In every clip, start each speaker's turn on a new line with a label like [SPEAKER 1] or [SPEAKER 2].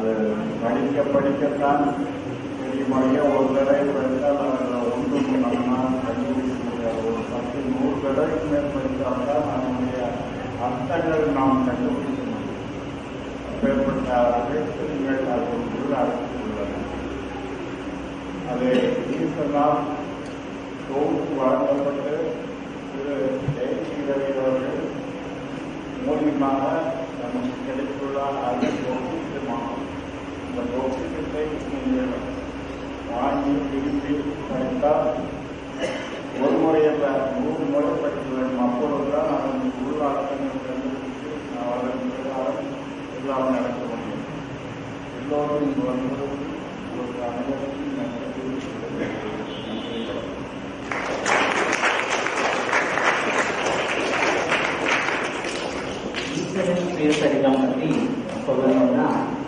[SPEAKER 1] அது படிக்க படிக்கத்தான் தெரியுமாடிய ஒரு தடவை படித்தால் அதில் ஒன்றும் நம்மளால் கண்டுபிடிக்க முடியாது ஒரு பத்து நூறு தடவைக்கு மேல் படித்தால்தான் அதனுடைய அர்த்தங்கள் நாம் கண்டுபிடிக்க முடியும் அப்பேற்பட்ட அழைப்புகள் அதற்குள் அழைத்துள்ளன அது ஈஸ்வரனால் தொகுப்பு வழங்கப்பட்டு திரு ஜெயசீலரை அவர்கள் மூலியமாக நமக்கு கிடைத்துள்ள அது பொக்கிஷமாகும் இந்த பொக்கிஷத்தை நீங்கள் வாங்கி விரும்பி படித்தால் ஒரு முறை அல்ல நூறு முறை படிக்க வேண்டும் அப்பொழுதுதான் அதன் உள்ளார்த்தங்கள் கண்டுபிடித்து அதன் பிரகாரம் எல்லாம் நடக்க முடியும் எல்லோரும் இங்கு வந்தது ஒரு அனைவருக்கும் நன்றி நன்றி வணக்கம்.
[SPEAKER 2] ஈஸ்வரன் சுயசரிதம் பற்றி சொல்லணும்னா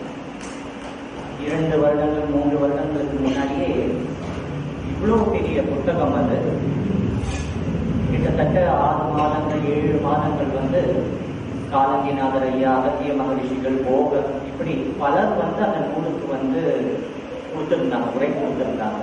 [SPEAKER 2] இரண்டு வருடங்கள் மூன்று வருடங்களுக்கு முன்னாடியே இவ்வளோ பெரிய புத்தகம் அது கிட்டத்தட்ட ஆறு மாதங்கள் ஏழு மாதங்கள் வந்து காலங்கிநாதர் ஐயா அகத்திய மகரிஷிகள் போகர் இப்படி பலர் வந்து அந்த நூலுக்கு வந்து கொடுத்துருந்தாங்க உரை கொடுத்துருந்தாங்க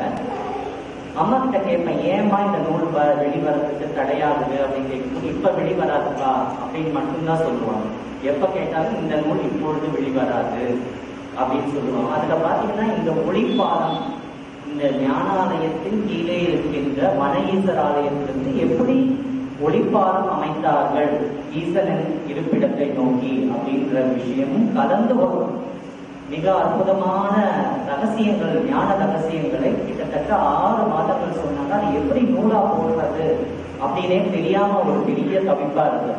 [SPEAKER 2] அம்மா கிட்ட கேட்பேன் ஏமா இந்த நூல் வ வெளிவரத்துக்கு தடையாகுது அப்படின்னு கேட்கும்போது இப்ப வெளிவராதுப்பா அப்படின்னு மட்டும்தான் சொல்லுவாங்க எப்ப கேட்டாலும் இந்த நூல் இப்பொழுது வெளிவராது அப்படின்னு சொல்லுவாங்க அதுல பாத்தீங்கன்னா இந்த ஒளிப்பாலம் இந்த ஞானாலயத்தின் கீழே இருக்கின்ற மன ஈசர் ஆலயத்திலிருந்து எப்படி ஒளிப்பாலம் அமைத்தார்கள் ஈசனின் இருப்பிடத்தை நோக்கி அப்படின்ற விஷயமும் கலந்து வரும் மிக அற்புதமான ரகசியங்கள் ஞான ரகசியங்களை கிட்டத்தட்ட ஆறு மாதங்கள் சொன்னாங்க அது எப்படி நூலா போடுறது அப்படின்னே தெரியாம ஒரு பெரிய தவிப்பா இருந்தது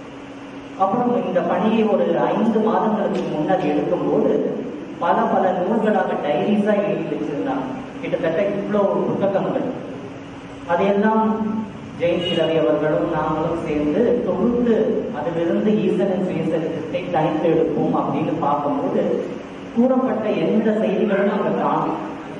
[SPEAKER 2] அப்புறம் இந்த பணியை ஒரு ஐந்து மாதங்களுக்கு முன்னர் எடுக்கும்போது பல பல நூல்களாக டைரிஸா எழுதி வச்சிருந்தாங்க கிட்டத்தட்ட இவ்வளவு புத்தகங்கள் அதையெல்லாம் ஜெயந்தி ரவி அவர்களும் நாங்களும் சேர்ந்து தொகுத்து அதிலிருந்து ஈசனின் சுயசரித்தத்தை தனித்து எடுப்போம் அப்படின்னு பார்க்கும்போது கூறப்பட்ட எந்த செய்திகளும் அங்க காணும்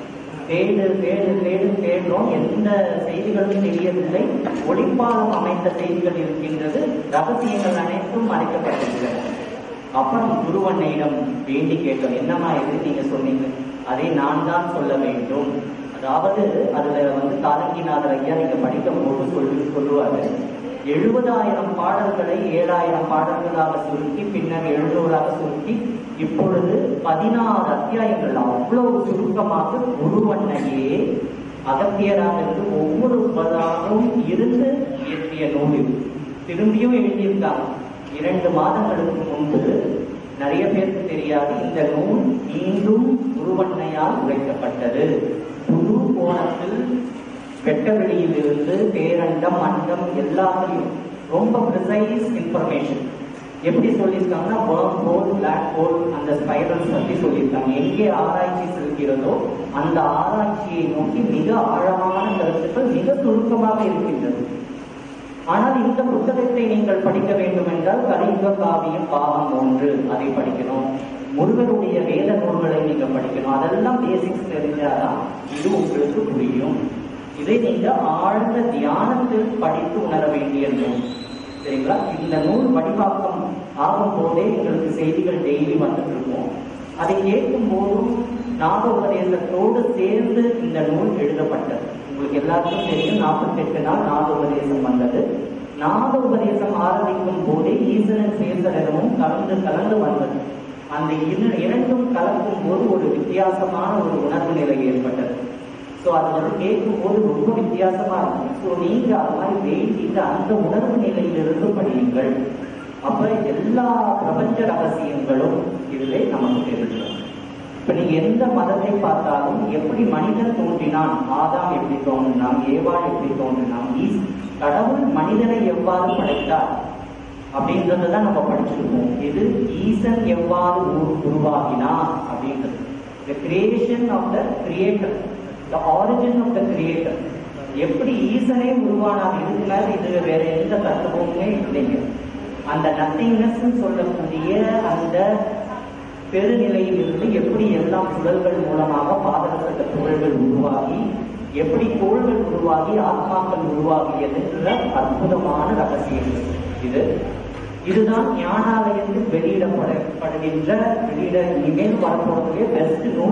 [SPEAKER 2] தேடு தேடு தேடு தேடுறோம் எந்த செய்திகளும் தெரியவில்லை ஒளிப்பாலம் அமைத்த செய்திகள் இருக்கின்றது ரகசியங்கள் அனைத்தும் மறைக்கப்பட்டிருக்கிறது அப்புறம் குருவண்ணையிடம் வேண்டி கேட்டோம் என்னம்மா இது நீங்க சொன்னீங்க அதை நான் தான் சொல்ல வேண்டும் அதாவது அதுல வந்து தாரங்கிநாதர் ஐயா நீங்க படிக்கும் போது சொல்லி சொல்லுவாரு எழுபதாயிரம் பாடல்களை ஏழாயிரம் பாடல்களாக சுருக்கி பின்னர் எழுநூறாக சுருக்கி இப்பொழுது பதினாறு அத்தியாயங்கள் அவ்வளவு சுருக்கமாக குருவண்ணையே அகத்தியராக இருந்து ஒவ்வொரு பதாகவும் இருந்து இயற்றிய நூல் இது திரும்பியும் எழுதியிருக்காங்க இரண்டு மாதங்களுக்கு முன்பு நிறைய பேருக்கு தெரியாது இந்த நூல் மீண்டும் குருவண்ணையால் உழைக்கப்பட்டது புது கோணத்தில் வெட்ட வெளியிலிருந்து பேரண்டம் அண்டம் எல்லாத்தையும் ரொம்ப ப்ரிசைஸ் இன்ஃபர்மேஷன் எப்படி சொல்லியிருக்காங்கன்னா வேர்ம் ஹோல் பிளாக் ஹோல் அந்த ஸ்பைரல்ஸ் பத்தி சொல்லியிருக்காங்க எங்கே ஆராய்ச்சி செல்கிறதோ அந்த ஆராய்ச்சியை நோக்கி மிக ஆழமான கருத்துக்கள் மிக சுருக்கமாக இருக்கின்றது ஆனால் இந்த புத்தகத்தை நீங்கள் படிக்க வேண்டும் என்றால் கலிங்க காவியம் பாகம் ஒன்று அதை படிக்கணும் முருகனுடைய வேத நூல்களை நீங்க படிக்கணும் அதெல்லாம் பேசிக்ஸ் தெரிஞ்சாதான் இது உங்களுக்கு புரியும் இதை நீங்க ஆழ்ந்த தியானத்தில் படித்து உணர வேண்டிய நூல் சரிங்களா இந்த நூல் வடிவாக்கம் ஆகும் போதே எங்களுக்கு செய்திகள் டெய்லி வந்துட்டு இருக்கும் அதை கேட்கும் போதும் நாத உபதேசத்தோடு சேர்ந்து இந்த நூல் எழுதப்பட்டது உங்களுக்கு எல்லாருக்கும் தெரியும் நாற்பத்தெட்டு நாள் நாத உபதேசம் வந்தது நாத உபதேசம் ஆரம்பிக்கும் போதே ஈஸ்வரன் சேசனமும் கலந்து கலந்து வந்தது அந்த இரு இரண்டும் கலக்கும் போது ஒரு வித்தியாசமான ஒரு உணர்வு நிலை ஏற்பட்டது ஸோ அது வந்து கேட்கும் போது ரொம்ப வித்தியாசமா இருக்கும் ஸோ நீங்க அது மாதிரி வேண்டிட்டு அந்த உணர்வு நிலையிலிருந்து படியுங்கள் அப்ப எல்லா பிரபஞ்ச ரகசியங்களும் இதிலே நமக்கு தெரிஞ்சிடும் இப்ப நீங்க எந்த மதத்தை பார்த்தாலும் எப்படி மனிதன் தோன்றினான் ஆதாம் எப்படி தோன்றினான் ஏவாள் எப்படி தோன்றினான் ஈஸ் கடவுள் மனிதனை எவ்வாறு படைத்தார் அப்படின்றதான் நம்ம படிச்சிருக்கோம் இது ஈசன் எவ்வாறு உரு- உருவாகினான் அப்படின்றது the creation of the creator the origin of the creator எப்படி ஈசனே உருவானார் இதுக்கு மேல இது வேற எந்த தத்துவமுமே இல்லைங்க அந்த நத்திங்னஸ் சொல்லக்கூடிய அந்த பெருநிலையிலிருந்து எப்படி எல்லாம் சுழல்கள் மூலமாக பாதகத்த துகள்கள் உருவாகி எப்படி கோள்கள் உருவாகி ஆத்மாக்கள் உருவாகியதுன்ற அற்புதமான ரகசியம் இது இதுதான் ஞானாலயத்தில் வெளியிடப்படப்படுகின்ற வெளியிட இனிமேல் வரப்போறதுலேயே பெஸ்ட் நூல்